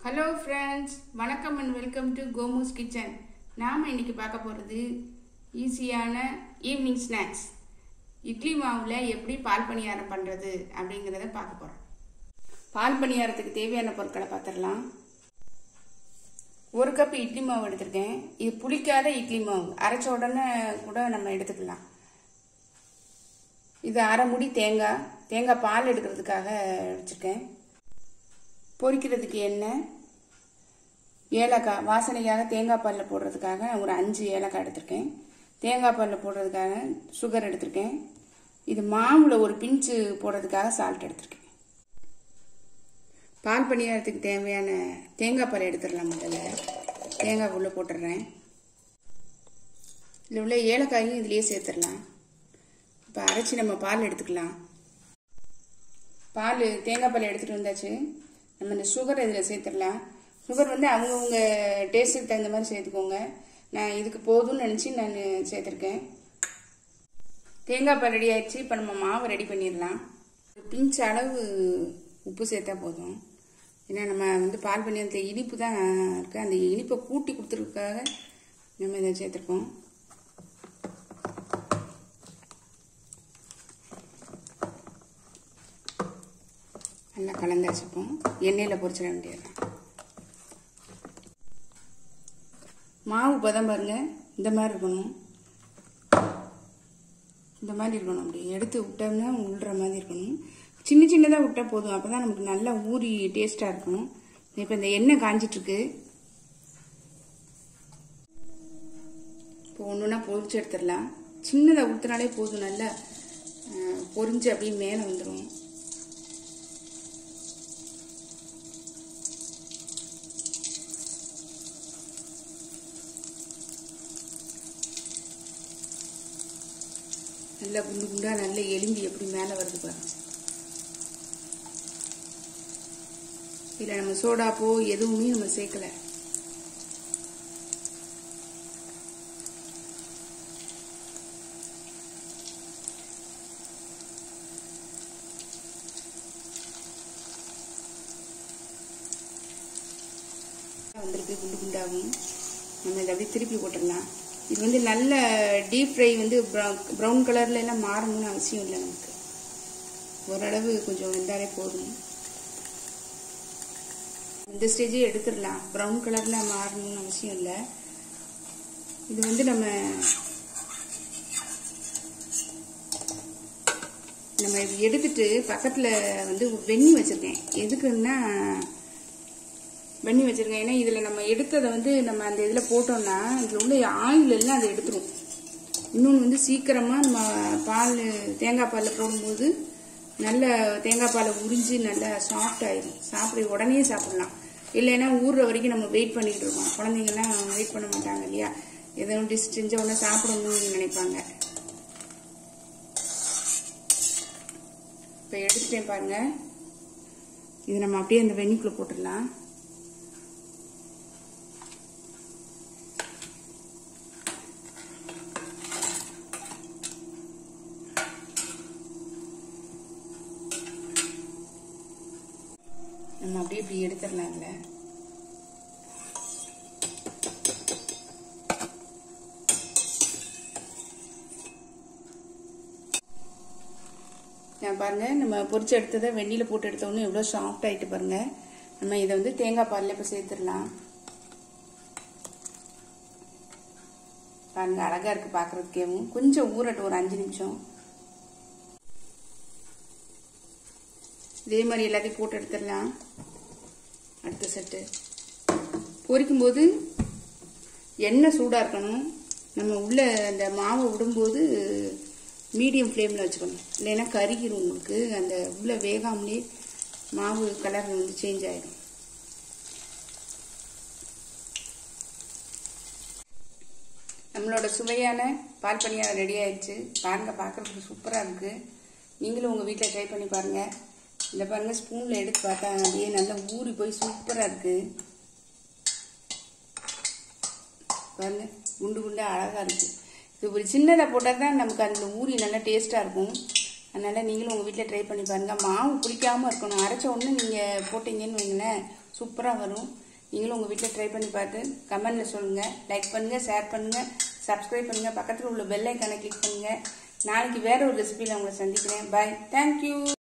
hello friends வணக்கம் and welcome to கோமூஸ் kitchen நாம் இன்னைக்கு பார்க்க போகிறது ஈஸியான ஈவினிங் ஸ்நாக்ஸ் இட்லி மாவில் எப்படி பால் பணியாரம் பண்ணுறது அப்படிங்கிறத பார்க்க போகிறோம் பால் பணியாரத்துக்கு தேவையான பொருட்களை பார்த்துடலாம் ஒரு கப் இட்லி மாவு எடுத்திருக்கேன் இது புளிக்காத இட்லி மாவு அரைச்ச உடனே கூட நம்ம எடுத்துக்கலாம் இது அரை முடி தேங்காய் தேங்காய் பால் எடுக்கிறதுக்காக வச்சுருக்கேன் பொரிக்கிறதுக்கு எண்ணெய் ஏலக்காய் வாசனைக்காக தேங்காய் பாலில் போடுறதுக்காக ஒரு அஞ்சு ஏலக்காய் எடுத்திருக்கேன் தேங்காய் பாலில் போடுறதுக்காக சுகர் எடுத்திருக்கேன் இது மாவில் ஒரு பிஞ்சு போடுறதுக்காக சால்ட் எடுத்திருக்கேன் பால் பணியாரத்துக்கு தேவையான தேங்காய் பால் எடுத்துடலாம் முதல்ல தேங்காய் உள்ளே போட்டுடுறேன் இதில் உள்ள ஏலக்காயும் இதுலேயே சேர்த்துடலாம் இப்போ அரைச்சி நம்ம பால் எடுத்துக்கலாம் பால் தேங்காய் பால் எடுத்துகிட்டு வந்தாச்சு நம்ம இந்த சுகர் இதில் சேர்த்துடலாம் சுகர் வந்து அவங்கவுங்க டேஸ்ட்டுக்கு தகுந்த மாதிரி சேர்த்துக்கோங்க நான் இதுக்கு போதும்னு நினச்சி நான் சேர்த்துருக்கேன் தேங்காய் பால் ரெடி ஆயிடுச்சு இப்போ நம்ம மாவை ரெடி பண்ணிடலாம் பிஞ்ச் அளவு உப்பு சேர்த்தா போதும் ஏன்னா நம்ம வந்து பால் பண்ணி அந்த இனிப்பு தான் இருக்குது அந்த இனிப்பை கூட்டி கொடுத்துருக்காக நம்ம இதை சேர்த்துருக்கோம் நல்லா கலந்து வச்சுப்போம் எண்ணெயில் பொரிச்சிட வேண்டியதுதான் மாவு பதம் பாருங்க இந்த மாதிரி இருக்கணும் இந்த மாதிரி இருக்கணும் அப்படி எடுத்து விட்டோம்னா உள்ற மாதிரி இருக்கணும் சின்ன சின்னதாக விட்டால் போதும் அப்போ தான் நமக்கு நல்லா ஊறி டேஸ்ட்டாக இருக்கும் இப்போ இந்த எண்ணெய் காஞ்சிட்ருக்கு இப்போ ஒன்று ஒன்றா பொரிச்சு எடுத்துடலாம் சின்னதாக ஊற்றினாலே போதும் நல்லா பொரிஞ்சு அப்படியே மேலே வந்துடும் நல்லா குண்டு குண்டா நல்ல எலும்பி எப்படி மேலே வருது பாருங்க இதில் நம்ம சோடாப்போ எதுவுமே நம்ம சேர்க்கல வந்திருக்கு குண்டு குண்டாகும் நம்ம இதை அப்படியே திருப்பி போட்டுடலாம் இது வந்து நல்ல டீப் ஃப்ரை வந்து ப்ரௌன் கலர்ல எல்லாம் மாறணும்னு அவசியம் இல்லை நமக்கு ஓரளவு கொஞ்சம் வெந்தாலே போதும் இந்த ஸ்டேஜே எடுத்துடலாம் ப்ரௌன் கலர்ல மாறணும்னு அவசியம் இல்லை இது வந்து நம்ம நம்ம எடுத்துட்டு பக்கத்தில் வந்து வெந்நி வச்சுருக்கேன் எதுக்குன்னா பண்ணி வச்சிருக்கேன் ஏன்னா இதில் நம்ம எடுத்ததை வந்து நம்ம அந்த இதில் போட்டோம்னா இதில் உள்ள ஆயில் எல்லாம் அதை எடுத்துரும் இன்னொன்று வந்து சீக்கிரமாக நம்ம பால் தேங்காய் பாலில் போடும்போது நல்ல தேங்காய் பாலை உறிஞ்சி நல்லா சாஃப்ட் ஆயிடும் சாப்பிட உடனே சாப்பிடலாம் இல்லைன்னா ஊறுற வரைக்கும் நம்ம வெயிட் பண்ணிக்கிட்டு இருக்கோம் குழந்தைங்கள்லாம் வெயிட் பண்ண மாட்டாங்க இல்லையா ஏதோ டிஷ் செஞ்ச உடனே சாப்பிடணும்னு நினைப்பாங்க இப்போ எடுத்துட்டேன் பாருங்க இது நம்ம அப்படியே அந்த வெண்ணிக்குள்ளே போட்டுடலாம் நம்ம அப்படியே இப்படி எடுத்துடலாம் இதில் நான் பாருங்க நம்ம பொரிச்சு எடுத்ததை வெந்நியில் போட்டு எடுத்தோன்னு எவ்வளோ சாஃப்ட் ஆகிட்டு பாருங்க நம்ம இதை வந்து தேங்காய் பாலில் இப்போ சேர்த்துடலாம் பாருங்க அழகா இருக்கு பார்க்கறதுக்கேவும் கொஞ்சம் ஊறட்டும் ஒரு அஞ்சு நிமிஷம் இதே மாதிரி எல்லாத்தையும் போட்டு எடுத்துடலாம் அடுத்த செட்டு பொரிக்கும்போது எண்ணெய் சூடாக இருக்கணும் நம்ம உள்ள அந்த மாவை விடும்போது மீடியம் ஃப்ளேமில் வச்சுக்கணும் இல்லைன்னா கருகிரும் உங்களுக்கு அந்த உள்ள வேகாமலே மாவு கலர் வந்து சேஞ்ச் ஆகிடும் நம்மளோட சுவையான பால் பணியாரம் ரெடி ஆயிடுச்சு பாருங்க பார்க்கறதுக்கு சூப்பராக இருக்குது நீங்களும் உங்கள் வீட்டில் ட்ரை பண்ணி பாருங்கள் இந்த பாருங்க ஸ்பூனில் எடுத்து பார்த்தா அப்படியே நல்லா ஊறி போய் சூப்பராக இருக்கு பாருங்க குண்டு குண்டாக அழகாக இருக்கு இது ஒரு சின்னதாக போட்டால் தான் நமக்கு அதில் ஊறி நல்லா டேஸ்ட்டாக இருக்கும் அதனால் நீங்களும் உங்கள் வீட்டில் ட்ரை பண்ணி பாருங்கள் மாவு பிடிக்காமல் இருக்கணும் அரைச்ச உடனே நீங்கள் போட்டிங்கன்னு வைங்களேன் சூப்பராக வரும் நீங்களும் உங்கள் வீட்டில் ட்ரை பண்ணி பார்த்து கமெண்டில் சொல்லுங்கள் லைக் பண்ணுங்கள் ஷேர் பண்ணுங்கள் சப்ஸ்கிரைப் பண்ணுங்கள் பக்கத்தில் உள்ள பெல் ஐக்கானை கிளிக் பண்ணுங்கள் நாளைக்கு வேற ஒரு ரெசிபியில் உங்களை சந்திக்கிறேன் பாய் தேங்க்யூ